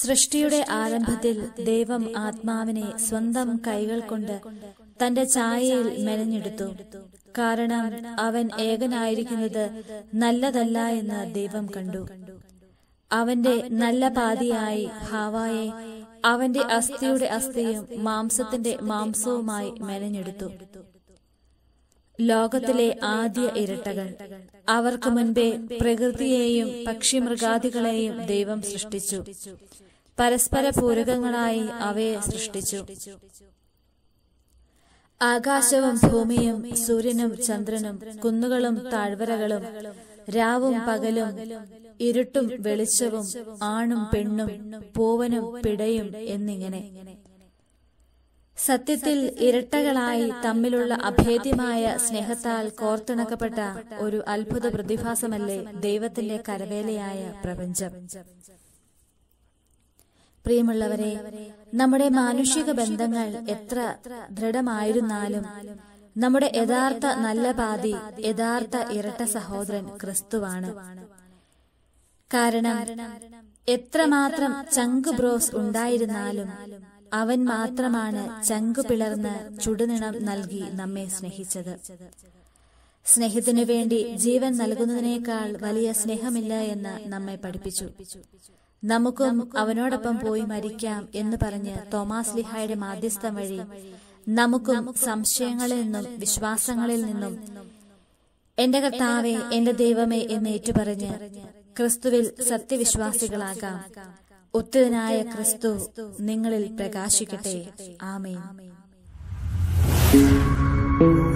സൃഷ്ടിയുടെ ആരംഭത്തിൽ ദൈവം ആത്മാവിനെ സ്വന്തം കൈകൾ കൊണ്ട് തന്റെ ഛായയിൽ മെനഞ്ഞെടുത്തു കാരണം അവൻ ഏകനായിരിക്കുന്നത് നല്ലതല്ല എന്ന് ദൈവം കണ്ടു അവന്റെ നല്ല പാതിയായി ഹാവായെ അവന്റെ അസ്ഥിയുടെ അസ്ഥിയും മാംസത്തിന്റെ മാംസവുമായി മെനഞ്ഞെടുത്തു ലോകത്തിലെ ആദ്യ ഇരട്ടകൾ അവർക്ക് മുൻപേ പ്രകൃതിയെയും പക്ഷിമൃഗാദികളെയും ദൈവം സൃഷ്ടിച്ചു പരസ്പര പൂരകങ്ങളായി അവയെ സൃഷ്ടിച്ചു ആകാശവും ഭൂമിയും സൂര്യനും ചന്ദ്രനും കുന്നുകളും താഴ്വരകളും രാവും പകലും ഇരുട്ടും വെളിച്ചവും ആണും പെണ്ണും പൂവനും പിടയും എന്നിങ്ങനെ സത്യത്തിൽ ഇരട്ടകളായി തമ്മിലുള്ള അഭേദ്യമായ സ്നേഹത്താൽ കോർത്തിണക്കപ്പെട്ട ഒരു അത്ഭുത പ്രതിഭാസമല്ലേ ദൈവത്തിന്റെ കരവേലയായ പ്രപഞ്ചം പ്രിയമുള്ളവരെ നമ്മുടെ മാനുഷിക ബന്ധങ്ങൾ എത്ര ദൃഢമായിരുന്നാലും നമ്മുടെ യഥാർത്ഥ നല്ല പാതി യഥാർത്ഥ ഇരട്ട സഹോദരൻ ക്രിസ്തുവാണ് കാരണം എത്രമാത്രം ചങ്ക് ബ്രോസ് ഉണ്ടായിരുന്നാലും അവൻ മാത്രമാണ് ചങ്കു പിളർന്ന് ചുടുനിണം നൽകി നമ്മെ സ്നേഹിച്ചത് സ്നേഹത്തിനു വേണ്ടി ജീവൻ നൽകുന്നതിനേക്കാൾ വലിയ സ്നേഹമില്ല എന്ന് നമ്മെ പഠിപ്പിച്ചു നമുക്കും അവനോടൊപ്പം പോയി മരിക്കാം എന്ന് പറഞ്ഞ് തോമാസ് ലിഹായുടെ മാധ്യസ്ഥം വഴി നമുക്കും സംശയങ്ങളിൽ നിന്നും വിശ്വാസങ്ങളിൽ നിന്നും എന്റെ കർത്താവെ എന്റെ ദൈവമേ എന്ന് ഏറ്റുപറഞ്ഞ് ക്രിസ്തുവിൽ സത്യവിശ്വാസികളാകാം ഉത്തരനായ ക്രിസ്തു നിങ്ങളിൽ പ്രകാശിക്കട്ടെ ആമേൻ